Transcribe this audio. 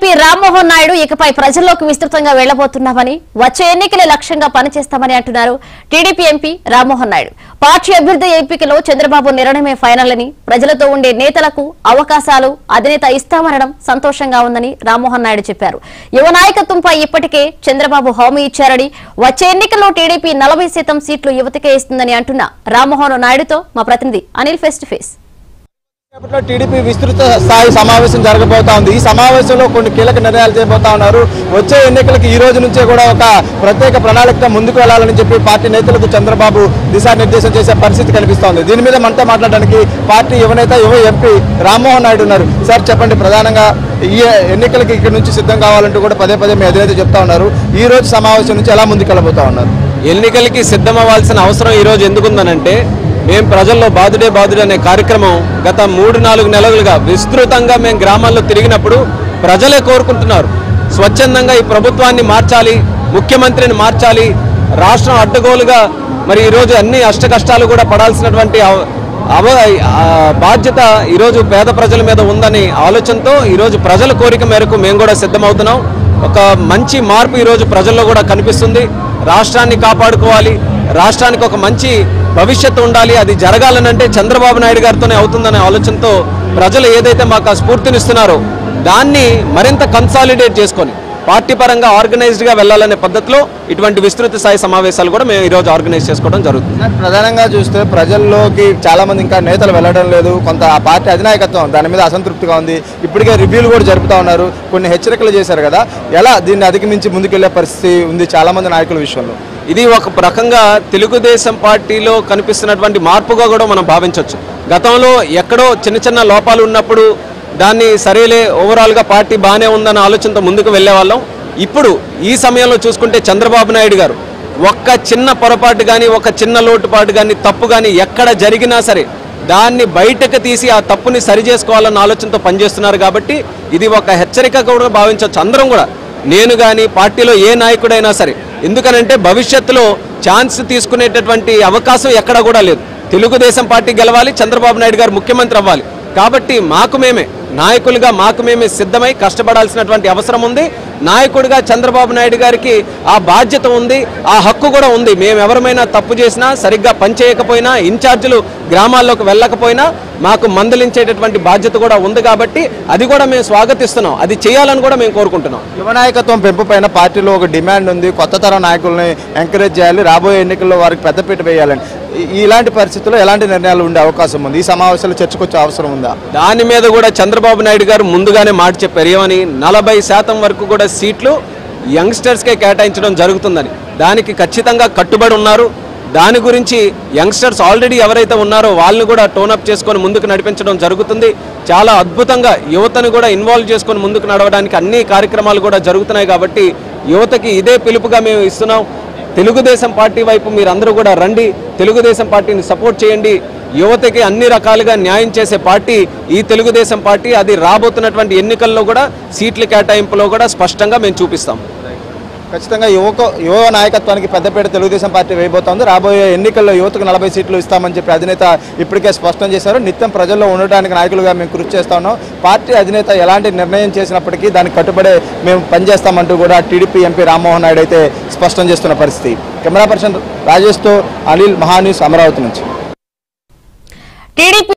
MP Rammohan Naidu ఇకపై ప్రజల్లోకి విస్తృతంగా వెళ్లబోతున్నామని వచ్చే ఎన్నికలే లక్ష్యంగా పనిచేస్తామని అంటున్నారు టీడీపీ ఎంపీ రామ్మోహన్ నాయుడు పార్టీ అభ్యర్థి ఎంపికలో చంద్రబాబు నిర్ణయమే ఫైనల్ అని ప్రజలతో ఉండే నేతలకు అవకాశాలు అధినేత ఇస్తామనడం సంతోషంగా ఉందని రామ్మోహన్ నాయుడు చెప్పారు యువ నాయకత్వంపై ఇప్పటికే చంద్రబాబు హామీ ఇచ్చారని వచ్చే ఎన్నికల్లో టీడీపీ నలభై శాతం సీట్లు యువతకే ఇస్తుందని అంటున్న రామ్మోహన్ నాయుడుతో మా ప్రతినిధి అనిల్ ఫేస్ టు ఫేస్ రేపట్లో టీడీపీ విస్తృత స్థాయి సమావేశం జరగబోతా ఉంది ఈ సమావేశంలో కొన్ని కీలక నిర్ణయాలు చేయబోతా ఉన్నారు వచ్చే ఎన్నికలకు ఈ రోజు నుంచే కూడా ఒక ప్రత్యేక ప్రణాళికతో ముందుకు వెళ్లాలని చెప్పి పార్టీ నేతలకు చంద్రబాబు దిశానిర్దేశం చేసే పరిస్థితి కనిపిస్తోంది దీని మీద మనతో మాట్లాడడానికి పార్టీ యువనేత యువ ఎంపీ రామ్మోహన్ నాయుడు ఉన్నారు సార్ చెప్పండి ప్రధానంగా ఈ ఎన్నికలకి ఇక్కడ నుంచి సిద్ధం కావాలంటూ కూడా పదే పదే మీ అధినేత చెప్తా ఉన్నారు ఈ రోజు సమావేశం నుంచి ఎలా ముందుకు వెళ్ళబోతా ఉన్నారు ఎన్నికలకి సిద్ధమవ్వాల్సిన అవసరం ఈ రోజు ఎందుకుందనంటే మేము ప్రజల్లో బాదుడే బాదుడే అనే కార్యక్రమం గత మూడు నాలుగు నెలలుగా విస్తృతంగా మేము గ్రామాల్లో తిరిగినప్పుడు ప్రజలే కోరుకుంటున్నారు స్వచ్ఛందంగా ఈ ప్రభుత్వాన్ని మార్చాలి ముఖ్యమంత్రిని మార్చాలి రాష్ట్రం అడ్డగోలుగా మరి ఈరోజు అన్ని అష్ట కష్టాలు కూడా పడాల్సినటువంటి అవ- అవ ఆ బాధ్యత ఈరోజు పేద ప్రజల మీద ఉందని ఆలోచనతో ఈరోజు ప్రజల కోరిక మేరకు మేము కూడా సిద్ధమవుతున్నాం ఒక మంచి మార్పు ఈరోజు ప్రజల్లో కూడా కనిపిస్తుంది రాష్ట్రాన్ని కాపాడుకోవాలి రాష్ట్రానికి ఒక మంచి భవిష్యత్తు ఉండాలి అది జరగాలనంటే చంద్రబాబు నాయుడు గారితోనే అవుతుందనే ఆలోచనతో ప్రజలు ఏదైతే మాకు ఆ స్ఫూర్తినిస్తున్నారో దాన్ని మరింత కన్సాలిడేట్ చేసుకొని పార్టీ పరంగా ఆర్గనైజ్డ్గా వెళ్ళాలనే పద్ధతిలో ఇటువంటి విస్తృత స్థాయి సమావేశాలు కూడా మేము ఈరోజు ఆర్గనైజ్ చేసుకోవడం జరుగుతుంది సార్, ప్రధానంగా చూస్తే ప్రజల్లోకి చాలా మంది ఇంకా నేతలు వెళ్ళడం లేదు కొంత ఆ పార్టీ అధినాయకత్వం దాని మీద అసంతృప్తిగా ఉంది ఇప్పటికే రివ్యూలు కూడా జరుపుతా ఉన్నారు కొన్ని హెచ్చరికలు చేశారు కదా ఎలా దీన్ని అధిగమించి ముందుకెళ్లే పరిస్థితి ఉంది చాలా మంది నాయకుల విషయంలో ఇది ఒక రకంగా తెలుగుదేశం పార్టీలో కనిపిస్తున్నటువంటి మార్పుగా కూడా మనం భావించవచ్చు గతంలో ఎక్కడో చిన్న చిన్న లోపాలు ఉన్నప్పుడు దాన్ని సరేలే ఓవరాల్గా పార్టీ బాగానే ఉందన్న ఆలోచనతో ముందుకు వెళ్ళే వాళ్ళం ఇప్పుడు ఈ సమయంలో చూసుకుంటే చంద్రబాబు నాయుడు గారు ఒక్క చిన్న పొరపాటు కానీ ఒక చిన్న లోటుపాటు కానీ తప్పు కానీ ఎక్కడ జరిగినా సరే దాన్ని బయటకు తీసి ఆ తప్పుని సరి చేసుకోవాలన్న ఆలోచనతో పనిచేస్తున్నారు కాబట్టి ఇది ఒక హెచ్చరిక కూడా భావించవచ్చు అందరం కూడా నేను కానీ పార్టీలో ఏ నాయకుడైనా సరే ఎందుకనంటే భవిష్యత్తులో ఛాన్స్ తీసుకునేటటువంటి అవకాశం ఎక్కడ కూడా లేదు తెలుగుదేశం పార్టీ గెలవాలి చంద్రబాబు నాయుడు గారు ముఖ్యమంత్రి అవ్వాలి కాబట్టి మాకు మేమే నాయకులుగా మాకు మేమే సిద్ధమై కష్టపడాల్సినటువంటి అవసరం ఉంది నాయకుడిగా చంద్రబాబు నాయుడు గారికి ఆ బాధ్యత ఉంది ఆ హక్కు కూడా ఉంది మేము ఎవరమైనా తప్పు చేసినా సరిగ్గా పనిచేయకపోయినా ఇన్ఛార్జీలు గ్రామాల్లోకి వెళ్ళకపోయినా మాకు మందలించేటటువంటి బాధ్యత కూడా ఉంది కాబట్టి అది కూడా మేము స్వాగతిస్తున్నాం అది చేయాలని కూడా మేము కోరుకుంటున్నాం యువ నాయకత్వం పెంపు పైన పార్టీలో ఒక డిమాండ్ ఉంది కొత్త తరం నాయకుల్ని ఎంకరేజ్ చేయాలి రాబోయే ఎన్నికల్లో వారికి పెద్దపీట వేయాలని ఈ- ఇలాంటి పరిస్థితుల్లో ఎలాంటి నిర్ణయాలు ఉండే అవకాశం ఉంది ఈ సమావేశాలు చర్చకొచ్చే అవసరం ఉందా దాని మీద కూడా చంద్రబాబు నాయుడు గారు ముందుగానే మాట చెప్పారు ఏమని నలభై శాతం వరకు కూడా సీట్లు యంగ్స్టర్స్కే కేటాయించడం జరుగుతుందని దానికి ఖచ్చితంగా కట్టుబడి ఉన్నారు దాని గురించి యంగ్స్టర్స్ ఆల్రెడీ ఎవరైతే ఉన్నారో వాళ్ళని కూడా టోనప్ చేసుకొని ముందుకు నడిపించడం జరుగుతుంది చాలా అద్భుతంగా యువతను కూడా ఇన్వాల్వ్ చేసుకొని ముందుకు నడవడానికి అన్ని కార్యక్రమాలు కూడా జరుగుతున్నాయి కాబట్టి యువతకి ఇదే పిలుపుగా మేము ఇస్తున్నాం తెలుగుదేశం పార్టీ వైపు మీరందరూ కూడా రండి తెలుగుదేశం పార్టీని సపోర్ట్ చేయండి యువతకి అన్ని రకాలుగా న్యాయం చేసే పార్టీ ఈ తెలుగుదేశం పార్టీ అది రాబోతున్నటువంటి ఎన్నికల్లో కూడా సీట్ల కేటాయింపులో కూడా స్పష్టంగా మేము చూపిస్తాం ఖచ్చితంగా యువక యువ నాయకత్వానికి పెద్దపీట తెలుగుదేశం పార్టీ వేయబోతోంది రాబోయే ఎన్నికల్లో యువతకు నలభై సీట్లు ఇస్తామని చెప్పి అధినేత ఇప్పటికే స్పష్టం చేశారు నిత్యం ప్రజల్లో ఉండడానికి నాయకులుగా మేము కృషి చేస్తా ఉన్నాం పార్టీ అధినేత ఎలాంటి నిర్ణయం చేసినప్పటికీ దానికి కట్టుబడే మేము పనిచేస్తామంటూ కూడా టీడీపీ ఎంపీ రామ్మోహన్ నాయుడు అయితే స్పష్టం చేస్తున్న పరిస్థితి కెమెరా పర్సన్ రాజేష్తో అనిల్ మహాన్యూస్ అమరావతి నుంచి టీడీపీ